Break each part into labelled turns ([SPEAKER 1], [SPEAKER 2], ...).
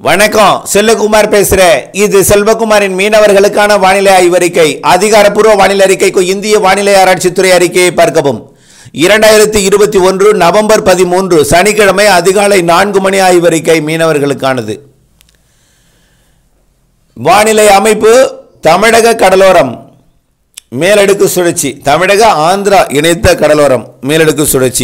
[SPEAKER 1] வணக்கம் செல்லகுமார் பேசுறேன் இது செல்வகுமாரின் மீனவர்களுக்கான வானிலை ஆய்வறிக்கை அதிகாரப்பூர்வ வானிலை அறிக்கைக்கு இந்திய வானிலை ஆராய்ச்சித்துறை அறிக்கையை பார்க்கவும் இரண்டாயிரத்தி இருபத்தி ஒன்று நவம்பர் பதிமூன்று சனிக்கிழமை அதிகாலை நான்கு மணி ஆய்வறிக்கை மீனவர்களுக்கானது வானிலை அமைப்பு தமிழக கடலோரம் மேலடுக்கு சுழற்சி தமிழக ஆந்திரா இணைத்த கடலோரம் மேலடுக்கு சுழற்சி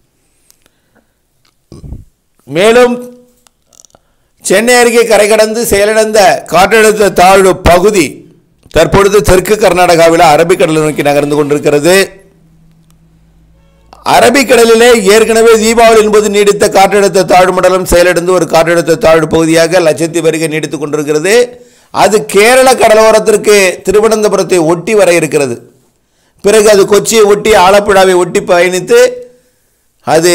[SPEAKER 1] மேலும் சென்னை அருகே கரை கடந்து செயலிழந்த காற்றழுத்த தாழ்வு பகுதி தற்பொழுது தெற்கு கர்நாடகாவில் அரபிக்கடலை நோக்கி நகர்ந்து கொண்டிருக்கிறது அரபிக்கடலிலே ஏற்கனவே தீபாவளியின் போது நீடித்த காற்றழுத்த தாழ்வு மண்டலம் செயலிழந்து ஒரு காற்றழுத்த தாழ்வு பகுதியாக லட்சத்தீவு அருகே நீடித்துக் கொண்டிருக்கிறது அது கேரள கடலோரத்திற்கு திருவனந்தபுரத்தை ஒட்டி வர இருக்கிறது பிறகு அது கொச்சியை ஒட்டி ஆலப்புழாவை ஒட்டி பயணித்து அது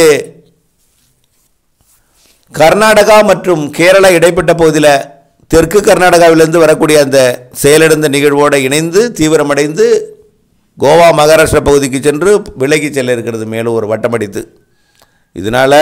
[SPEAKER 1] கர்நாடகா மற்றும் கேரளா இடைப்பட்ட பகுதியில் தெற்கு கர்நாடகாவிலிருந்து வரக்கூடிய அந்த செயலிழந்த நிகழ்வோடு இணைந்து தீவிரமடைந்து கோவா மகாராஷ்டிரா பகுதிக்கு சென்று விலகி செல்ல இருக்கிறது மேலும் ஒரு வட்டமடித்து இதனால்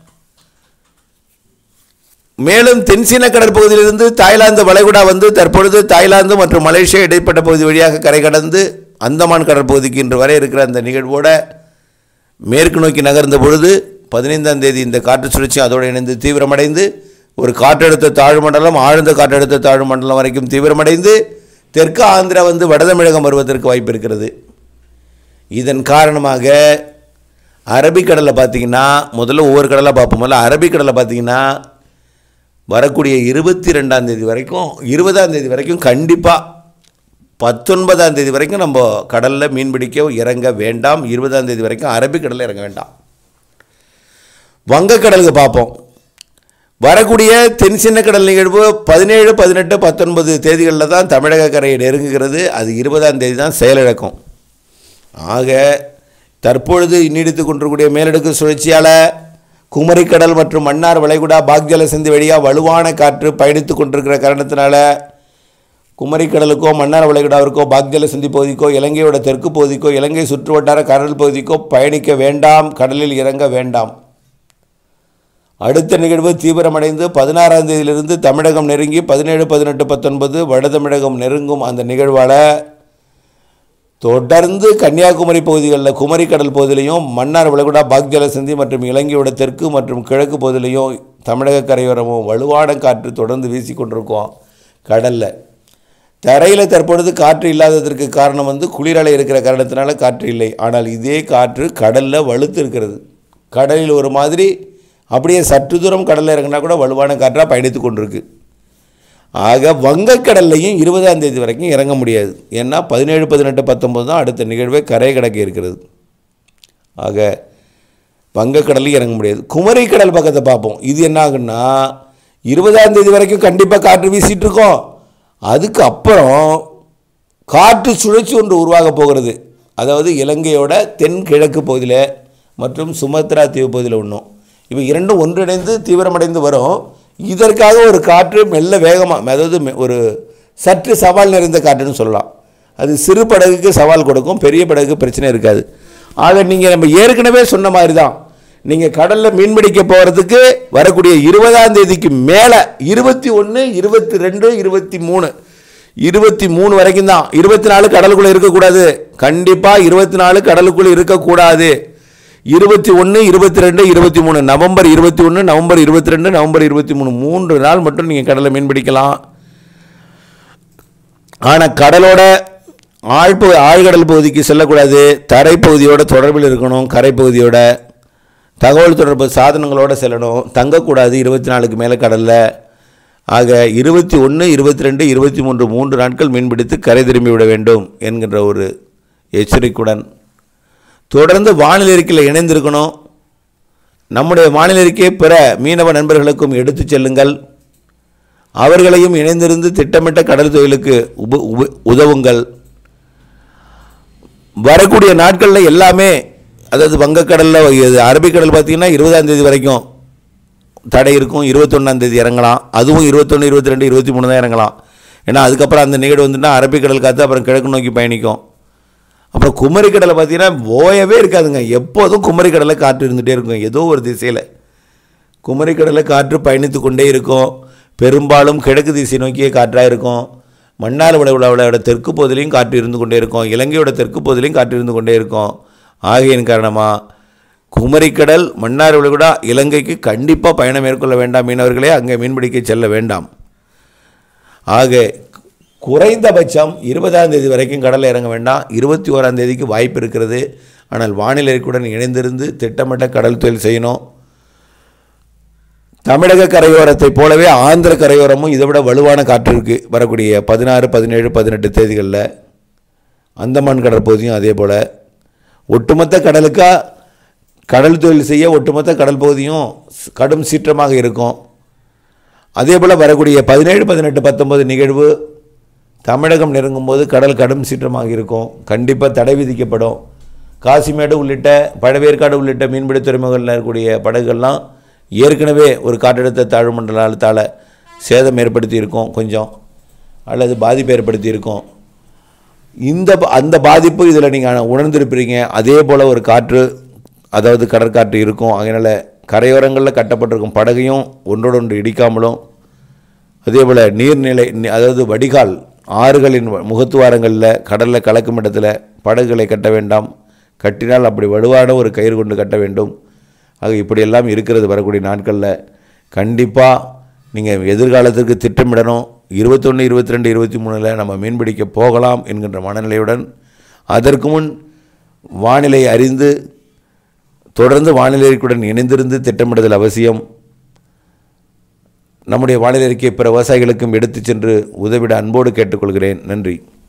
[SPEAKER 1] மேலும் தென்சீன கடற்பகுதியிலிருந்து தாய்லாந்து வளைகுடா வந்து தற்பொழுது தாய்லாந்து மற்றும் மலேசியா இடைப்பட்ட பகுதி வழியாக கரை கடந்து அந்தமான் கடற்பகுதிக்கு இன்று வரை இருக்கிற அந்த நிகழ்வோட மேற்கு நோக்கி நகர்ந்த பொழுது பதினைந்தாம் தேதி இந்த காற்று சுழற்சி அதோடு இணைந்து தீவிரமடைந்து ஒரு காற்றழுத்த தாழ்வு மண்டலம் ஆழ்ந்த காற்றழுத்த தாழ்வு மண்டலம் வரைக்கும் தீவிரமடைந்து தெற்கு ஆந்திரா வந்து வடதமிழகம் வருவதற்கு வாய்ப்பு இருக்கிறது இதன் காரணமாக அரபிக்கடலில் பார்த்தீங்கன்னா முதல்ல ஒவ்வொரு கடலாக பார்ப்போம் முதல்ல அரபிக்கடலில் பார்த்தீங்கன்னா வரக்கூடிய இருபத்தி ரெண்டாம் தேதி வரைக்கும் இருபதாம் தேதி வரைக்கும் கண்டிப்பாக பத்தொன்பதாம் தேதி வரைக்கும் நம்ம கடலில் மீன் பிடிக்க இறங்க வேண்டாம் இருபதாம் தேதி வரைக்கும் அரபிக்கடலில் இறங்க வேண்டாம் வங்கக்கடலுக்கு பார்ப்போம் வரக்கூடிய தென் சின்ன கடல் நிகழ்வு பதினேழு பதினெட்டு பத்தொன்பது தேதிகளில் தான் தமிழக கரையை நெருங்குகிறது அது இருபதாம் தேதி தான் செயலிழக்கும் ஆக தற்பொழுது நீடித்து கொண்டிருக்கூடிய மேலடுக்கு சுழற்சியால் குமரிக்கடல் மற்றும் மன்னார் வளைகுடா பாக்ஜல சிந்து வழியாக வலுவான காற்று பயணித்து கொண்டிருக்கிற காரணத்தினால குமரிக்கடலுக்கோ மன்னார் வளைகுடாவிற்கோ பாக்ஜல சிந்தி பகுதிக்கோ இலங்கையோட தெற்கு பகுதிக்கோ இலங்கை சுற்றுவட்டார கடல் பகுதிக்கோ பயணிக்க வேண்டாம் கடலில் இறங்க வேண்டாம் அடுத்த நிகழ்வு தீவிரமடைந்து பதினாறாம் தேதியிலிருந்து தமிழகம் நெருங்கி பதினேழு பதினெட்டு பத்தொன்பது வட தமிழகம் நெருங்கும் அந்த நிகழ்வால் தொடர்ந்து கன்னியாகுமரி பகுதிகளில் குமரிக்கடல் பகுதியிலையும் மன்னார் விலகுடா பாக்ஜல சிந்தி மற்றும் இலங்கையோட தெற்கு மற்றும் கிழக்கு பகுதியிலையும் தமிழக கரையோரமும் வலுவான காற்று தொடர்ந்து வீசி கொண்டிருக்கோம் கடலில் தரையில் தற்பொழுது காற்று இல்லாததற்கு காரணம் வந்து குளிரலை இருக்கிற காரணத்தினால காற்று இல்லை ஆனால் இதே காற்று கடலில் வலுத்து இருக்கிறது கடலில் ஒரு மாதிரி அப்படியே சற்று தூரம் கடலில் இறங்கினா கூட வலுவான காற்றாக பயணித்து கொண்டிருக்கு ஆக வங்கக்கடல்லையும் இருபதாம் தேதி வரைக்கும் இறங்க முடியாது ஏன்னா பதினேழு பதினெட்டு பத்தொம்பது தான் அடுத்த நிகழ்வே கரை கடக்க இருக்கிறது ஆக வங்கக்கடலையும் இறங்க முடியாது குமரி கடல் பக்கத்தை பார்ப்போம் இது என்ன ஆகுன்னா இருபதாம் தேதி வரைக்கும் கண்டிப்பாக காற்று வீசிட்டு இருக்கோம் அதுக்கு அப்புறம் காற்று சுழற்சி ஒன்று உருவாக போகிறது அதாவது இலங்கையோட தென்கிழக்கு பகுதியில் மற்றும் சுமத்ரா தீவு பகுதியில் ஒன்றும் இப்போ இரண்டும் ஒன்றிணைந்து தீவிரமடைந்து வரும் இதற்காக ஒரு காற்று மெல்ல வேகமாக அதாவது மெ- ஒரு சற்று சவால் நிறைந்த காற்றுன்னு சொல்லலாம் அது சிறு படகுக்கு சவால் கொடுக்கும் பெரிய படகுக்கு பிரச்சனை இருக்காது ஆக நீங்கள் நம்ம ஏற்கனவே சொன்ன மாதிரி தான் நீங்கள் கடலில் மீன் பிடிக்க போகிறதுக்கு வரக்கூடிய இருபதாம் தேதிக்கு மேலே இருபத்தி ஒன்று இருபத்தி ரெண்டு இருபத்தி மூணு இருபத்தி மூணு வரைக்கும் தான் இருபத்தி நாலு கடலுக்குள்ளே இருக்கக்கூடாது கண்டிப்பாக இருபத்தி நாலு கடலுக்குள்ளே இருக்கக்கூடாது இருபத்தி ஒன்று இருபத்தி ரெண்டு இருபத்தி மூணு நவம்பர் இருபத்தி ஒன்று நவம்பர் இருபத்தி ரெண்டு நவம்பர் இருபத்தி மூணு மூன்று நாள் மட்டும் நீங்கள் கடலில் மீன் பிடிக்கலாம் ஆனால் கடலோட ஆழ்பு ஆழ்கடல் பகுதிக்கு செல்லக்கூடாது தரைப்பகுதியோட தொடர்பில் இருக்கணும் கரைப்பகுதியோட தகவல் தொடர்பு சாதனங்களோட செல்லணும் தங்கக்கூடாது இருபத்தி நாலுக்கு மேலே கடலில் ஆக இருபத்தி ஒன்று இருபத்தி ரெண்டு இருபத்தி மூன்று மூன்று நாட்கள் மீன்பிடித்து கரை திரும்பி விட வேண்டும் என்கின்ற ஒரு எச்சரிக்கையுடன் தொடர்ந்து வானிலை அறிக்கையில் இணைந்திருக்கணும் நம்முடைய வானிலை அறிக்கையை பிற மீனவ நண்பர்களுக்கும் எடுத்துச் செல்லுங்கள் அவர்களையும் இணைந்திருந்து திட்டமிட்ட கடல் தொழிலுக்கு உப உப- உதவுங்கள் வரக்கூடிய நாட்களில் எல்லாமே அதாவது வங்கக்கடலில் இது அரபிக்கடல் பார்த்தீங்கன்னா இருபதாம் தேதி வரைக்கும் தடை இருக்கும் இருபத்தொன்னாம் தேதி இறங்கலாம் அதுவும் இருபத்தொன்று இருபத்தி ரெண்டு இருபத்தி மூணு தான் இறங்கலாம் ஏன்னா அதுக்கப்புறம் அந்த நிகழ்வு வந்துன்னா அரபிக்கடல் காற்று அப்புறம் கிழக்கு நோக்கி பயணிக்கும் அப்புறம் குமரிக்கடலை பார்த்தீங்கன்னா ஓயவே இருக்காதுங்க எப்போதும் குமரிக்கடலை காற்று இருந்துகிட்டே இருக்கும் ஏதோ ஒரு திசையில் குமரிக்கடலை காற்று பயணித்து கொண்டே இருக்கும் பெரும்பாலும் கிழக்கு திசை நோக்கிய காற்றாக இருக்கும் மன்னார் விளைவுலாவோட தெற்கு பகுதியிலையும் காற்று இருந்து கொண்டே இருக்கும் இலங்கையோட தெற்கு பகுதியிலையும் காற்று இருந்து கொண்டே இருக்கும் ஆகையின் காரணமாக குமரிக்கடல் மன்னார் விளைகுடா இலங்கைக்கு கண்டிப்பாக பயணம் மேற்கொள்ள வேண்டாம் மீனவர்களே அங்கே மீன்பிடிக்க செல்ல வேண்டாம் ஆக குறைந்தபட்சம் இருபதாம் தேதி வரைக்கும் கடலில் இறங்க வேண்டாம் இருபத்தி ஓராம் தேதிக்கு வாய்ப்பு இருக்கிறது ஆனால் வானிலை அறிக்கையுடன் இணைந்திருந்து திட்டமிட்ட கடல் தொழில் செய்யணும் தமிழக கரையோரத்தைப் போலவே ஆந்திர கரையோரமும் இதை விட வலுவான காற்று இருக்குது வரக்கூடிய பதினாறு பதினேழு பதினெட்டு தேதிகளில் அந்தமான் கடற்பகுதியும் அதே போல் ஒட்டுமொத்த கடலுக்கா கடல் தொழில் செய்ய ஒட்டுமொத்த கடல் பகுதியும் ஸ்- கடும் சீற்றமாக இருக்கும் அதே போல் வரக்கூடிய பதினேழு பதினெட்டு பத்தொன்பது நிகழ்வு தமிழகம் நெருங்கும்போது கடல் கடும் சீற்றமாக இருக்கும் கண்டிப்பாக தடை விதிக்கப்படும் காசிமேடு உள்ளிட்ட பழவேற்காடு உள்ளிட்ட மீன்பிடி துறைமுகங்களில் இருக்கக்கூடிய படகுகள்லாம் ஏற்கனவே ஒரு காற்றழுத்த தாழ்வு மண்டலத்தால் சேதம் ஏற்படுத்தி இருக்கும் கொஞ்சம் அல்லது பாதிப்பு ஏற்படுத்தி இருக்கும் இந்த ப- அந்த பாதிப்பு இதில் நீங்கள் உணர்ந்திருப்பீங்க அதே போல் ஒரு காற்று அதாவது கடற்காற்று இருக்கும் அதனால் கரையோரங்களில் கட்டப்பட்டிருக்கும் படகையும் ஒன்றோடொன்று இடிக்காமலும் அதே போல் நீர்நிலை நி- அதாவது வடிகால் ஆறுகளின் வ- முகத்துவாரங்களில் கடலில் கலக்கும் இடத்துல படகுகளை கட்ட வேண்டாம் கட்டினால் அப்படி வலுவான ஒரு கயிறு கொண்டு கட்ட வேண்டும் ஆக இப்படியெல்லாம் இருக்கிறது வரக்கூடிய நாட்களில் கண்டிப்பாக நீங்கள் எதிர்காலத்திற்கு திட்டமிடணும் இருபத்தொன்று இருபத்தி ரெண்டு இருபத்தி மூணில் நம்ம மீன்பிடிக்க போகலாம் என்கின்ற மனநிலையுடன் அதற்கு முன் வானிலை அறிந்து தொடர்ந்து வானிலை அறிக்கையுடன் இணைந்திருந்து திட்டமிடுதல் அவசியம் நம்முடைய வானிலை அறிக்கையை பிற விவசாயிகளுக்கும் எடுத்துச் சென்று உதவிட அன்போடு கேட்டுக்கொள்கிறேன் நன்றி